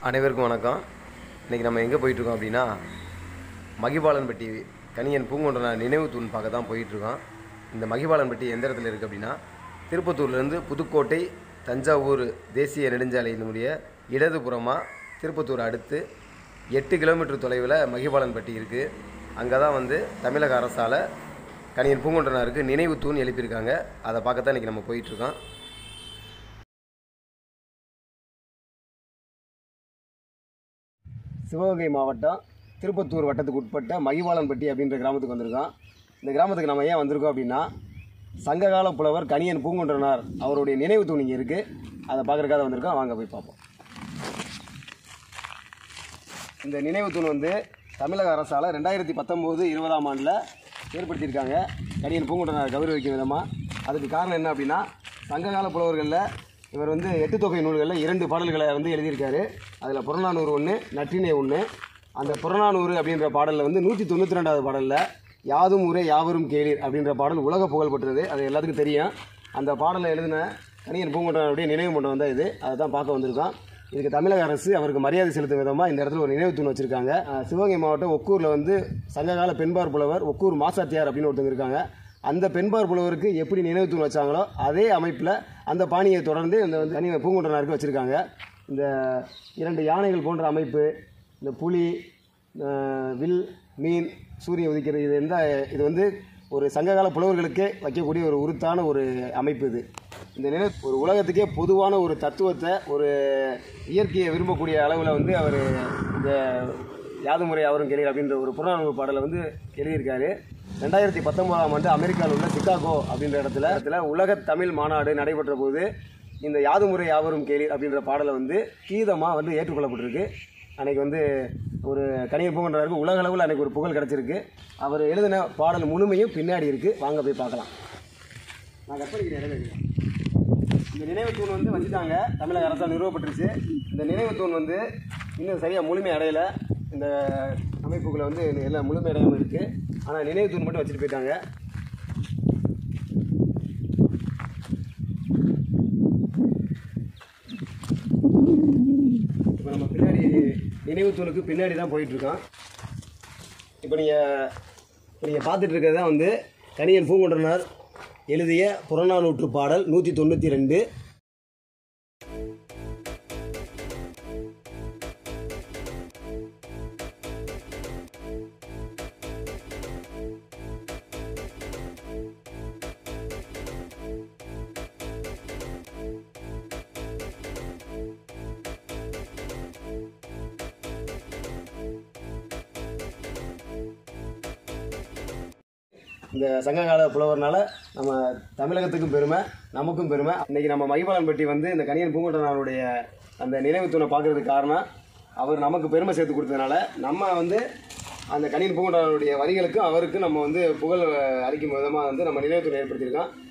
அனைவருக்கும் வணக்கம் இன்றைக்கி நம்ம எங்கே போயிட்டுருக்கோம் அப்படின்னா மகிபாலன்பட்டி கணியன் பூங்கொன்றனார் நினைவு தூண் பார்க்க தான் போயிட்டுருக்கோம் இந்த மகிபாலன்பட்டி எந்த இடத்துல இருக்குது அப்படின்னா திருப்பத்தூர்லேருந்து புதுக்கோட்டை தஞ்சாவூர் தேசிய நெடுஞ்சாலையினுடைய இடதுபுறமாக திருப்பத்தூர் அடுத்து எட்டு கிலோமீட்டர் தொலைவில் மகிபாலன்பட்டி இருக்குது அங்கே தான் வந்து தமிழக அரசால் கணியன் பூங்கொன்றனாருக்கு நினைவு தூண் எழுப்பியிருக்காங்க அதை பார்க்க தான் இன்றைக்கி நம்ம போயிட்டுருக்கோம் சிவகங்கை மாவட்டம் திருப்பத்தூர் வட்டத்துக்கு உட்பட்ட மகிவாளன்பட்டி அப்படின்ற கிராமத்துக்கு வந்திருக்கோம் இந்த கிராமத்துக்கு நம்ம ஏன் வந்திருக்கோம் அப்படின்னா சங்ககால புலவர் கணியன் பூங்குன்றனார் அவருடைய நினைவு தூண் இங்கே இருக்குது அதை பார்க்குறக்காக வந்திருக்கோம் வாங்க போய் பார்ப்போம் இந்த நினைவு தூண் வந்து தமிழக அரசால் ரெண்டாயிரத்தி பத்தொம்போது இருபதாம் ஆண்டில் ஏற்படுத்தியிருக்காங்க கணியன் பூங்குன்றனார் கௌரவிக்கும் விதமாக அதுக்கு காரணம் என்ன அப்படின்னா சங்ககால புலவர்களில் இவர் வந்து எட்டு தொகை நூல்களில் இரண்டு பாடல்களை வந்து எழுதியிருக்காரு அதில் புறநானூறு ஒன்று நற்றினை ஒன்று அந்த புறநானூறு அப்படின்ற பாடலில் வந்து நூற்றி தொண்ணூற்றி ரெண்டாவது பாடலில் யாதும் ஊரே யாவரும் கேளீர் அப்படின்ற பாடல் உலக புகழ் பெற்றது அது எல்லாத்துக்கும் தெரியும் அந்த பாடலை எழுதின கணியன் பூங்குன்றனுடைய நினைவு மண்டபம் தான் இது அதை தான் பார்க்க வந்திருக்கோம் இதுக்கு தமிழக அரசு அவருக்கு மரியாதை செலுத்தும் விதமாக இந்த இடத்துல ஒரு நினைவு தூண் வச்சுருக்காங்க அஹ் சிவகங்கை மாவட்டம் ஒக்கூரில் வந்து சங்ககால பெண்பார் புலவர் ஒக்கூர் மாசாத்தியார் அப்படின்னு ஒருத்தவங்க இருக்காங்க அந்த பெண்பார் புலவருக்கு எப்படி நினைவு தூண் வச்சாங்களோ அதே அமைப்பில் அந்த பாணியை தொடர்ந்து இந்த வந்து தனி பூங்குன்றனாருக்கு வச்சுருக்காங்க இந்த இரண்டு யானைகள் போன்ற அமைப்பு இந்த புலி அஹ் வில் மீன் சூரியன் உதிக்கிறது இது எந்த இது வந்து ஒரு சங்ககால புலவர்களுக்கே வைக்கக்கூடிய ஒரு உருத்தான ஒரு அமைப்பு இது இந்த நிலை ஒரு உலகத்துக்கே பொதுவான ஒரு தத்துவத்தை ஒரு இயற்கையை விரும்பக்கூடிய அளவில் வந்து அவர் இந்த யாது முறை அவரும் கேளீர் அப்படின்ற ஒரு புறநானூறு பாடலை வந்து எழுதியிருக்காரு ரெண்டாயிரத்தி பத்தொன்பதாம் ஆண்டு அமெரிக்காவில் உள்ள சிகாகோ அப்படின்ற இடத்துல இடத்துல உலக தமிழ் மாநாடு நடைபெற்ற போது இந்த யாது முறை யாவரும் கேளீர் அப்படின்ற பாடலை வந்து கீதமாக வந்து ஏற்றுக்கொள்ளப்பட்டிருக்கு அன்னைக்கு வந்து ஒரு கணியர் பூங்கன்றவருக்கு உலக அளவில் அன்னைக்கு ஒரு புகழ் கிடச்சிருக்கு அவர் எழுதின பாடல் முழுமையும் பின்னாடி இருக்குது வாங்க போய் பார்க்கலாம் நான் கற்பழிக்கிறேன் இடையில இருக்கு. இந்த நினைவு தூண் வந்து வச்சுட்டாங்க தமிழக அரசால் நிறுவப்பட்டுருச்சு இந்த நினைவு தூண் வந்து இன்னும் சரியாக முழுமை அடையலை இந்த அமைப்புகளை வந்து எல்லாம் முழுமை அடையாமல் இருக்குது ஆனால் நினைவு தூண் மட்டும் வச்சுட்டு போயிட்டாங்க இப்போ நம்ம பின்னாடி நினைவு தூணுக்கு பின்னாடி தான் போயிட்டுருக்கோம் இப்போ நீங்கள் இப்போ நீங்கள் பார்த்துட்டு இருக்கிறது தான் வந்து கணியன் பூங்குன்றனார் எழுதிய புறநானூற்று பாடல் நூற்றி தொண்ணூற்றி ரெண்டு இந்த சங்ககால புலவர்னால நம்ம தமிழகத்துக்கும் பெருமை நமக்கும் பெருமை இன்னைக்கு நம்ம மகிபாலன்பட்டி வந்து இந்த கணியன் பூங்குன்றனாருடைய அந்த நினைவு தூணை பார்க்கறதுக்கு காரணம் அவர் நமக்கு பெருமை சேர்த்து கொடுத்ததுனால நம்ம வந்து அந்த கணியன் பூங்குன்றனாருடைய வரிகளுக்கும் அவருக்கும் நம்ம வந்து புகழ் அளிக்கும் விதமாக வந்து நம்ம நினைவு தூணை ஏற்படுத்தியிருக்கோம்